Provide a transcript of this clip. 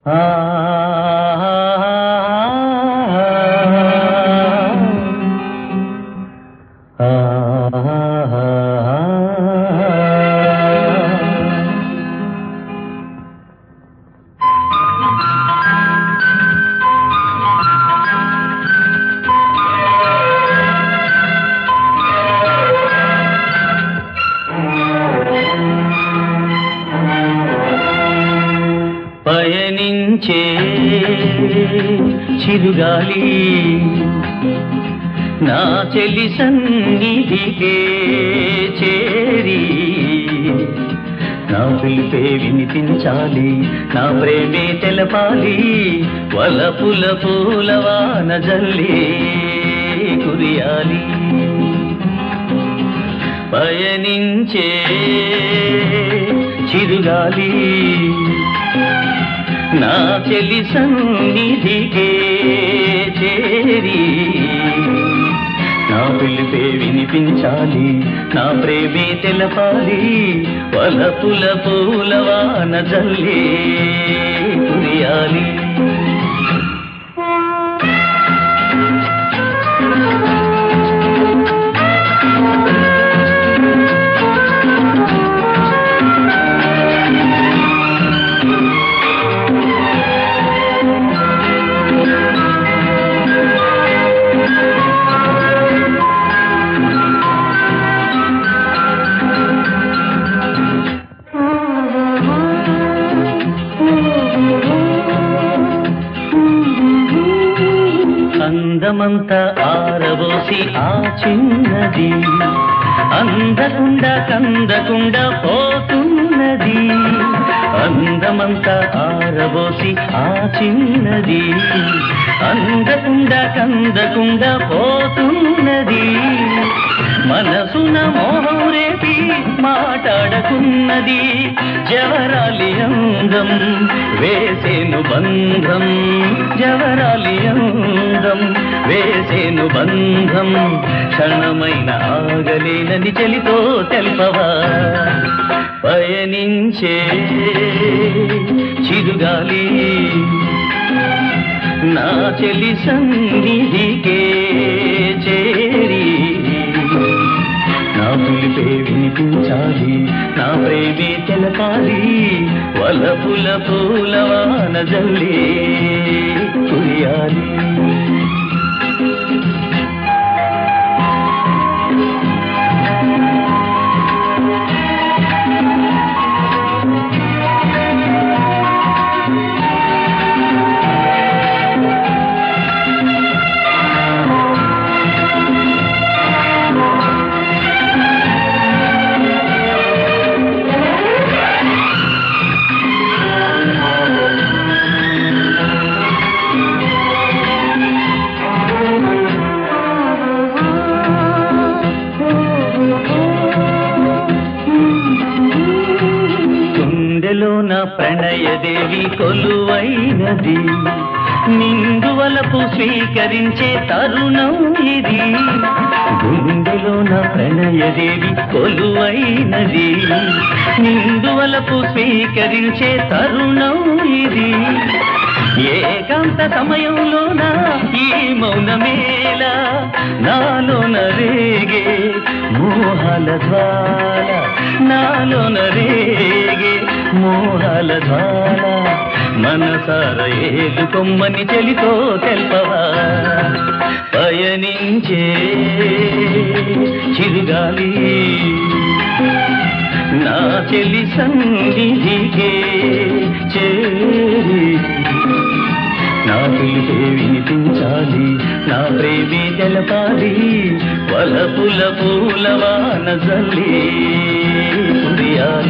పయనించే చిరుగాలి నా చెలి సన్నిధికే చేరి నా పిలిపే వినిపించాలి నా ప్రేమే తెలపాలి వలపుల పూలవాన జల్లి కురియాలి పయనించే చిరుగాలి నా చెలి సన్నిధికే చేరి నా పిలిపే వినిపించాలి నా ప్రేమే తెలపాలి వలపుల పూలవాన జల్లి కురియాలి అందమంత ఆరబోసి ఆ చిన్నది అందకుండా కందకుండా పోతున్నది అందమంత ఆరబోసి ఆ చిన్నది అందకుండా కందకుండా పోతున్నది మనసున మోహం రేపి మాట్లాడకున్నది జవరాలి అందం వేసేను బంధం జవరాలి అందం వేసేను బంధం క్షణమైన ఆగలేనని చెలితో తెల్పవా పయనించే చిరుగాలి నా చెలి సన్నిధికే చేరి నా పిలిపే వినిపించాలి నా ప్రేమే తెలపాలి వలపుల పూలవాన జల్లి కురియాలి గుండెలోన ప్రణయదేవి కొలువైనది నిందువలపు స్వీకరించే తరుణం ఇది గుండెలోన ప్రణయదేవి కొలువైనది నిందువలపు స్వీకరించే తరుణం ఇది ఏకాంత సమయంలోన ఈ మౌనమేళ నాలోన రేగే మోహాల జ్వాల నాలోన రేగే మోహాల జ్వాల మనసార ఏలు కొమ్మని చెలితో తెల్పవా పయనించే చిరుగాలి నా చెలి సన్నిధికే చేరి నా పిలిపే వినిపించాలి నా ప్రేమే తెలపాలి వలపుల పూలవాన జల్లి కురియాలి